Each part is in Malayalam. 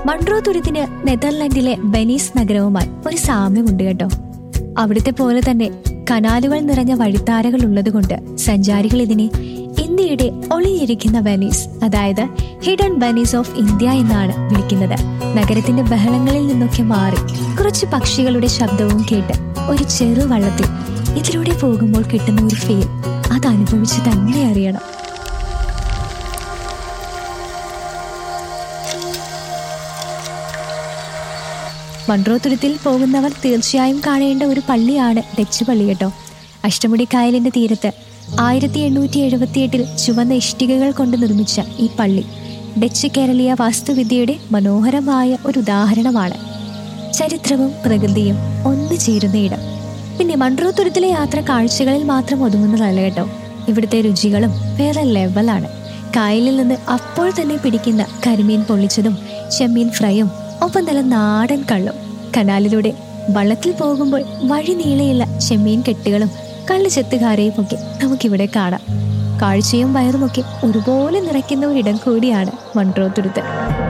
മൺട്രോ തുരുത്തിന് നെതർലൻഡിലെ ബെനീസ് നഗരവുമായി ഒരു സാമ്യമുണ്ട് കേട്ടോ അവിടുത്തെ പോലെ തന്നെ കനാലുകൾ നിറഞ്ഞ വഴിത്താരകൾ ഉള്ളതുകൊണ്ട് സഞ്ചാരികൾ ഇതിനെ ഇന്ത്യയുടെ ഒളിഞ്ഞിരിക്കുന്ന വെനീസ് അതായത് ഹിഡൻ വെനീസ് ഓഫ് ഇന്ത്യ എന്നാണ് വിളിക്കുന്നത് നഗരത്തിന്റെ ബഹളങ്ങളിൽ നിന്നൊക്കെ മാറി കുറച്ച് പക്ഷികളുടെ ശബ്ദവും കേട്ട് ഒരു ചെറു വള്ളത്തിൽ ഇതിലൂടെ പോകുമ്പോൾ കിട്ടുന്ന ഒരു ഫീൽ അത് അനുഭവിച്ച് തന്നെ അറിയണം മൺട്രോ തുരുത്തിൽ പോകുന്നവർ തീർച്ചയായും കാണേണ്ട ഒരു പള്ളിയാണ് ഡച്ച് പള്ളി കേട്ടോ അഷ്ടമുടി കായലിന്റെ തീരത്ത് ആയിരത്തി എണ്ണൂറ്റി എഴുപത്തിയെട്ടിൽ ചുവന്ന ഇഷ്ടികകൾ കൊണ്ട് നിർമ്മിച്ച ഈ പള്ളി ഡച്ച് കേരളീയ വാസ്തുവിദ്യയുടെ മനോഹരമായ ഒരു ഉദാഹരണമാണ് ചരിത്രവും പ്രകൃതിയും ഒന്നു ചേരുന്ന ഇടം പിന്നെ മൺട്രോ തുരുത്തിലെ യാത്ര കാഴ്ചകളിൽ മാത്രം ഒതുങ്ങുന്നതല്ല കേട്ടോ ഇവിടുത്തെ രുചികളും വേറെ ലെവലാണ് കായലിൽ നിന്ന് അപ്പോൾ തന്നെ പിടിക്കുന്ന കരിമീൻ പൊള്ളിച്ചതും ചെമ്മീൻ ഫ്രൈയും ഒപ്പം നല്ല നാടൻ കള്ളും കനാലിലൂടെ വള്ളത്തിൽ പോകുമ്പോൾ വഴി നീളെയുള്ള ചെമ്മീൻ കെട്ടുകളും കള്ളു ചെത്തുകാരെയും ഒക്കെ നമുക്കിവിടെ കാണാം കാഴ്ചയും വയറുമൊക്കെ ഒരുപോലെ നിറയ്ക്കുന്ന ഒരിടം കൂടിയാണ് മൺട്രോ തുരുത്ത്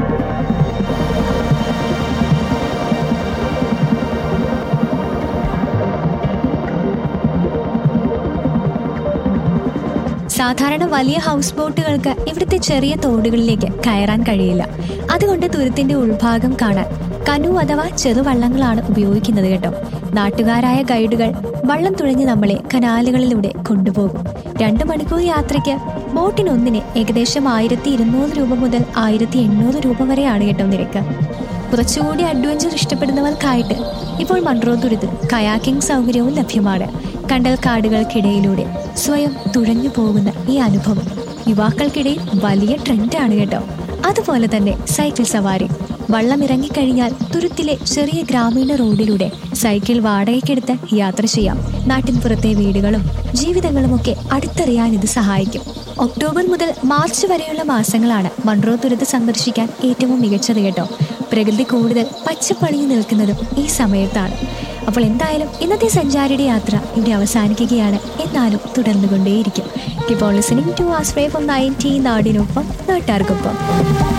സാധാരണ വലിയ ഹൗസ് ബോട്ടുകൾക്ക് ഇവിടുത്തെ ചെറിയ തോടുകളിലേക്ക് കയറാൻ കഴിയില്ല അതുകൊണ്ട് തുരുത്തിന്റെ ഉൾഭാഗം കാണാൻ കനു അഥവാ ചെറുവള്ളങ്ങളാണ് ഉപയോഗിക്കുന്നത് കേട്ടോ നാട്ടുകാരായ ഗൈഡുകൾ വള്ളം തുഴഞ്ഞ് നമ്മളെ കനാലുകളിലൂടെ കൊണ്ടുപോകും രണ്ടു മണിക്കൂർ യാത്രയ്ക്ക് ബോട്ടിനൊന്നിന് ഏകദേശം ആയിരത്തി ഇരുന്നൂറ് രൂപ മുതൽ ആയിരത്തി എണ്ണൂറ് രൂപ വരെയാണ് കേട്ടോ നിരക്ക് കുറച്ചുകൂടി അഡ്വഞ്ചർ ഇഷ്ടപ്പെടുന്നവർക്കായിട്ട് ഇപ്പോൾ മൺട്രോ തുരുത്ത് കയാക്കിംഗ് സൗകര്യവും ലഭ്യമാണ് കണ്ടൽ കാടുകൾക്കിടയിലൂടെ സ്വയം തുഴഞ്ഞു പോകുന്ന ഈ അനുഭവം യുവാക്കൾക്കിടയിൽ വലിയ ട്രെൻഡാണ് കേട്ടോ അതുപോലെ തന്നെ സൈക്കിൾ സവാരി വള്ളം ഇറങ്ങിക്കഴിഞ്ഞാൽ തുരുത്തിലെ ചെറിയ ഗ്രാമീണ റോഡിലൂടെ സൈക്കിൾ വാടകയ്ക്കെടുത്ത് യാത്ര ചെയ്യാം നാട്ടിൻപുറത്തെ വീടുകളും ജീവിതങ്ങളുമൊക്കെ അടുത്തറിയാൻ ഇത് സഹായിക്കും ഒക്ടോബർ മുതൽ മാർച്ച് വരെയുള്ള മാസങ്ങളാണ് മൺട്രോ തുരുത്ത് സന്ദർശിക്കാൻ ഏറ്റവും മികച്ചത് കേട്ടോ പ്രകൃതി കൂടുതൽ പച്ചപ്പണിഞ്ഞു നിൽക്കുന്നതും ഈ സമയത്താണ് അപ്പോൾ എന്തായാലും ഇന്നത്തെ സഞ്ചാരിയുടെ യാത്ര ഇവിടെ അവസാനിക്കുകയാണ് എന്നാലും തുടർന്നുകൊണ്ടേയിരിക്കും ഇപ്പോൾ listening to astray from nineteen നാടിനൊപ്പം നാട്ടാർക്കൊപ്പം